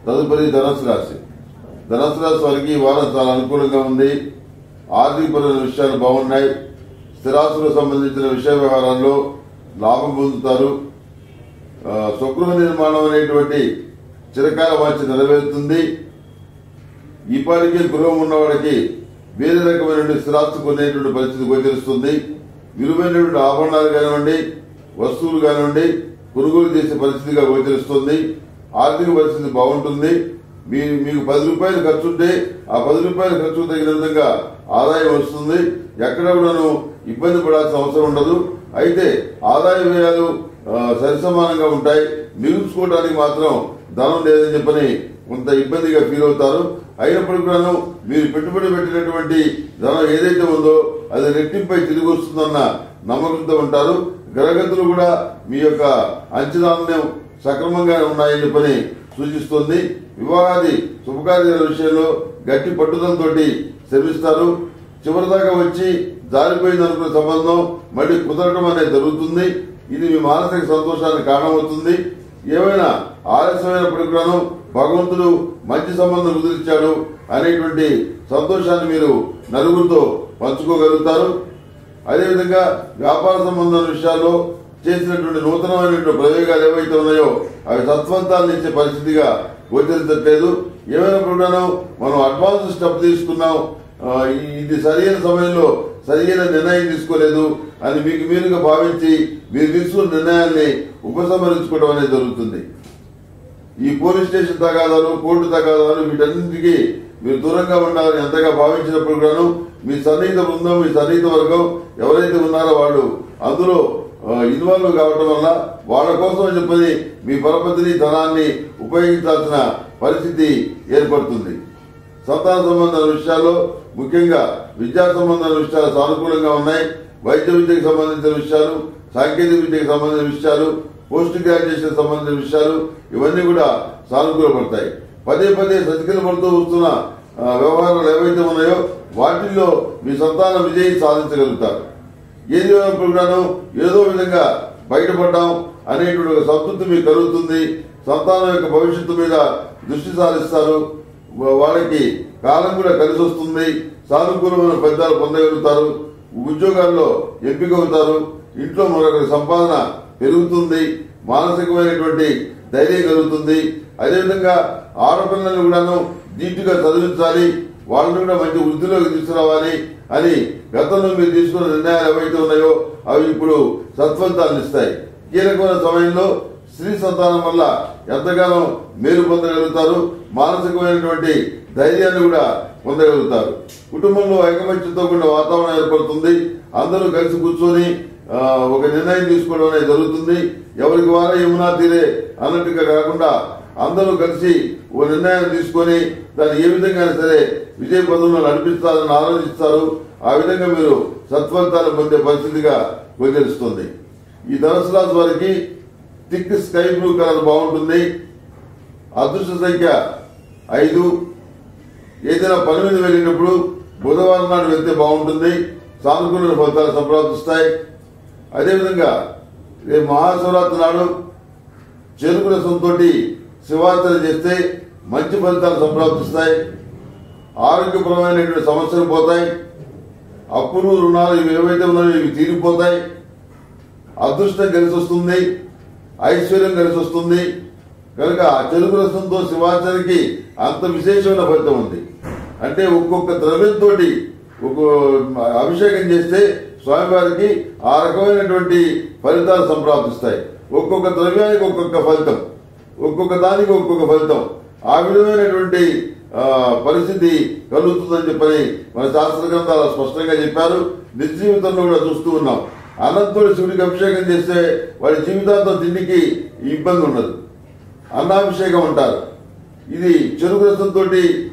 తదుపరి ధనుసు రాశి ధనుసు రాశి వారికి ఈ వారం చాలా అనుకూలంగా ఉంది ఆర్థికపరమైన విషయాలు బాగున్నాయి స్థిరాస్తులకు సంబంధించిన విషయ వ్యవహారాల్లో లాభం పొందుతారు ఆ, స్వగృహ నిర్మాణం అనేటువంటి చిరకాల వాంఛ నెరవేరుతుంది ఇప్పటికే గృహం ఉన్నవాడికి వేరే రకమైన స్థిరాస్తి కొనేటువంటి పరిస్థితి గోచరిస్తుంది విలువైనటువంటి ఆభరణాలు కానివ్వండి వస్తువులు కానివ్వండి కొనుగోలు చేసే పరిస్థితిగా గోచరిస్తుంది ఆర్థిక పరిస్థితి బాగుంటుంది మీ మీకు పది రూపాయలు ఖర్చు ఉంటే ఆ పది రూపాయలు ఖర్చు తగిన విధంగా ఆదాయం వస్తుంది ఎక్కడ కూడాను ఇబ్బంది పడాల్సిన అవసరం ఉండదు అయితే ఆదాయ వ్యయాలు ఆ, సరిసమానంగా ఉంటాయి నిలుపుకోవడానికి మాత్రం ధనం లేదని చెప్పని కొంత ఇబ్బందిగా ఫీల్ అవుతారు అయినప్పటికీ కూడాను మీరు పెట్టుబడి పెట్టినటువంటి ధనం ఏదైతే ఉందో అది రెట్టింపై తిరిగి వస్తుందన్న నమ్మకంతో ఉంటారు గ్రహగతులు కూడా మీ యొక్క అంచనాలను సక్రమంగా ఉన్నాయని చెప్పని సూచిస్తుంది వివాహాది శుభకార్యాల విషయంలో గట్టి పట్టుదలతోటి శ్రమిస్తారు చివరిదాకా వచ్చి జారిపోయింది అనుకున్న సంబంధం మళ్ళీ కుదరడం అనేది జరుగుతుంది ఇది మీ మానసిక సంతోషానికి కారణమవుతుంది ఏమైనా ఆలస్యమైనప్పటికీ కూడాను భగవంతుడు మంచి సంబంధం కుదిరించాడు అనేటువంటి సంతోషాన్ని మీరు నలుగురితో పంచుకోగలుగుతారు అదేవిధంగా వ్యాపార సంబంధం విషయాల్లో చేసినటువంటి నూతనమైనటువంటి ప్రయోగాలు ఏవైతే ఉన్నాయో అవి సత్వంతాలను ఇచ్చే పరిస్థితిగా గోచరించట్లేదు ఏమైనా కూడాను మనం అడ్వాన్స్ స్టెప్ తీసుకున్నాం ఆ, ఇది సరైన సమయంలో సరైన నిర్ణయం తీసుకోలేదు అని మీకు మీరుగా భావించి మీరు తీసుకున్న నిర్ణయాన్ని ఉపసంహరించుకోవడం అనేది జరుగుతుంది ఈ పోలీస్ స్టేషన్ తగాదాలు కోర్టు తగాదాలు వీటన్నింటికి మీరు దూరంగా ఉండాలని ఎంతగా భావించినప్పుడు కూడాను మీ సన్నిహిత బృందం మీ సన్నిహిత వర్గం ఎవరైతే ఉన్నారో వాళ్ళు అందులో ఇన్వాల్వ్ కావటం వల్ల వాళ్ళ కోసం అని చెప్పని మీ పరపతిని ధనాన్ని ఉపయోగించాల్సిన పరిస్థితి ఏర్పడుతుంది సంతాన సంబంధాల విషయాల్లో ముఖ్యంగా విద్యా సంబంధాల విషయాలు సానుకూలంగా ఉన్నాయి వైద్య విద్యకు సంబంధించిన విషయాలు సాంకేతిక విద్యకు సంబంధించిన విషయాలు పోస్ట్ గ్రాడ్యుయేషన్ సంబంధించిన విషయాలు ఇవన్నీ కూడా సానుకూలపడతాయి పదే పదే సతికిల పడుతూ వస్తున్న ఆ, వ్యవహారాలు ఏవైతే ఉన్నాయో వాటిల్లో మీ సంతాన విజయం సాధించగలుగుతారు ఏది కూడాను ఏదో విధంగా బయటపడ్డాం అనేటువంటి ఒక సంతృప్తి మీకు కలుగుతుంది సంతానం యొక్క భవిష్యత్తు మీద దృష్టి సారిస్తారు వా- వాళ్ళకి కాలం కూడా కలిసి వస్తుంది సానుకూలమైన ఫలితాలు పొందగలుగుతారు ఉద్యోగాల్లో ఎంపిక అవుతారు ఇంట్లో మరొకరి సంపాదన పెరుగుతుంది మానసికమైనటువంటి ధైర్యం కలుగుతుంది అదేవిధంగా ఆడపిల్లల్ని కూడాను నీటిగా చదివించాలి వాళ్ళని కూడా మంచి వృద్ధిలోకి తీసుకురావాలి అని గతంలో మీరు తీసుకున్న నిర్ణయాలు ఏవైతే ఉన్నాయో అవి ఇప్పుడు సత్ఫలితాలను ఇస్తాయి కీలకమైన సమయంలో స్త్రీ సంతానం వల్ల ఎంతగానో మేలు పొందగలుగుతారు మానసికమైనటువంటి ధైర్యాన్ని కూడా పొందగలుగుతారు కుటుంబంలో ఐకమత్యంతో కూడిన వాతావరణం ఏర్పడుతుంది అందరూ కలిసి కూర్చొని ఆ, ఒక నిర్ణయం తీసుకోవడం అనేది జరుగుతుంది ఎవరికి వారే యమునా తీరే అన్నట్టుగా కాకుండా అందరూ కలిసి ఓ నిర్ణయం తీసుకొని దాన్ని ఏ విధంగా సరే విజయ పదంలో నడిపిస్తారని ఆలోచిస్తారు ఆ విధంగా మీరు సత్ఫలితాలు పొందే పరిస్థితిగా గోచరిస్తుంది ఈ ధనుసు రాశి వారికి థిక్ స్కై బ్లూ కలర్ బాగుంటుంది అదృష్ట సంఖ్య ఐదు ఏదైనా పని మీద వెళ్ళినప్పుడు బుధవారం నాడు వెళ్తే బాగుంటుంది సానుకూల ఫలితాలు సంప్రాప్తిస్తాయి అదేవిధంగా రేపు మహాశివరాత్రి నాడు చెరుకు రసంతో శివార్చన చేస్తే మంచి ఫలితాలు సంప్రాప్తిస్తాయి ఆరోగ్యపరమైనటువంటి సమస్యలు పోతాయి అప్పులు రుణాలు ఇవి ఏవైతే ఉన్నాయో ఇవి తీరిపోతాయి అదృష్టం కలిసి వస్తుంది ఐశ్వర్యం కలిసి వస్తుంది కనుక ఆ చెరుకు రసంతో శివార్చనకి అంత విశేషమైన ఫలితం ఉంది అంటే ఒక్కొక్క ద్రవ్యంతో ఒక అభిషేకం చేస్తే స్వామివారికి ఆ రకమైనటువంటి ఫలితాలు సంప్రాప్తిస్తాయి ఒక్కొక్క ద్రవ్యానికి ఒక్కొక్క ఫలితం ఒక్కొక్క దానికి ఒక్కొక్క ఫలితం ఆ విధమైనటువంటి ఆ, పరిస్థితి కలుగుతుందని చెప్పని మన శాస్త్ర గ్రంథాలు స్పష్టంగా చెప్పారు నిజ జీవితంలో కూడా చూస్తూ ఉన్నాం అనంతుడు శివుడికి అభిషేకం చేస్తే వాడి జీవితాంతం తిండికి ఇబ్బంది ఉండదు అన్నాభిషేకం అంటారు ఇది చెరుకు రసంతో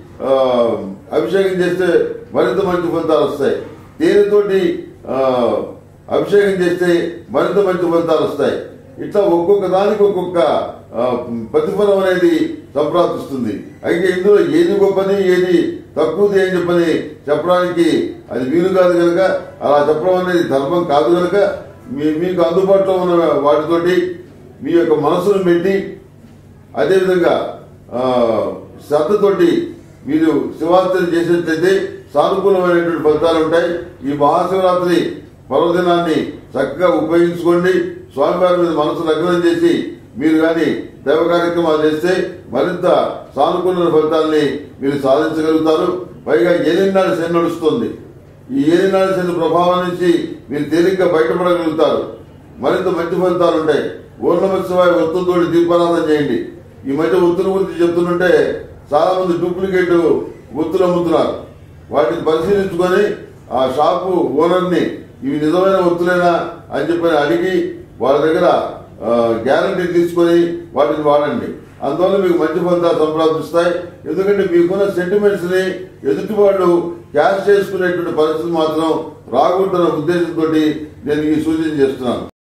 అభిషేకం చేస్తే మరింత మంచి ఫలితాలు వస్తాయి తేనెతోటి ఆ, అభిషేకం చేస్తే మరింత మంచి ఫలితాలు వస్తాయి ఇట్లా ఒక్కొక్క దానికి ఒక్కొక్క ఆ, ప్రతిఫలం అనేది సంప్రాప్తిస్తుంది అయితే ఇందులో ఏది గొప్పది ఏది తక్కువది అని చెప్పని చెప్పడానికి అది వీలు కాదు కనుక అలా చెప్పడం అనేది ధర్మం కాదు కనుక మీ- మీకు అందుబాటులో ఉన్న వాటితోటి మీ యొక్క మనసును పెట్టి అదేవిధంగా ఆ, శ్రద్ధతోటి మీరు శివార్చన చేసినట్లయితే సానుకూలమైనటువంటి ఫలితాలు ఉంటాయి ఈ మహాశివరాత్రి పర్వదినాన్ని చక్కగా ఉపయోగించుకోండి స్వామివారి మీద మనసు లగ్నం చేసి మీరు కానీ దైవ కార్యక్రమాలు చేస్తే మరింత సానుకూలమైన ఫలితాల్ని మీరు సాధించగలుగుతారు పైగా ఏలినాడు శని నడుస్తుంది ఈ ఏలినాడు శని ప్రభావం నుంచి మీరు తేలిగ్గా బయటపడగలుగుతారు మరింత మంచి ఫలితాలు ఉంటాయి ఓం నమ శివాయ ఒత్తులతోటి దీపారాధన చేయండి ఈ మధ్య ఒత్తుల గురించి చెప్తుంటే చాలా మంది డూప్లికేట్ ఒత్తులు అమ్ముతున్నారు వాటిని పరిశీలించుకొని ఆ షాపు ఓనర్ని ఇవి నిజమైన ఒత్తులేనా అని చెప్పి అడిగి వాళ్ళ దగ్గర గ్యారంటీ తీసుకొని వాటిని వాడండి అందువల్ల మీకు మంచి ఫలితాలు సంప్రాప్తిస్తాయి ఎందుకంటే మీకున్న సెంటిమెంట్స్ ని ఎదుటి వాళ్ళు క్యాష్ చేసుకునేటువంటి పరిస్థితి మాత్రం రాకూడదన్న ఉద్దేశంతో నేను ఈ సూచన చేస్తున్నాను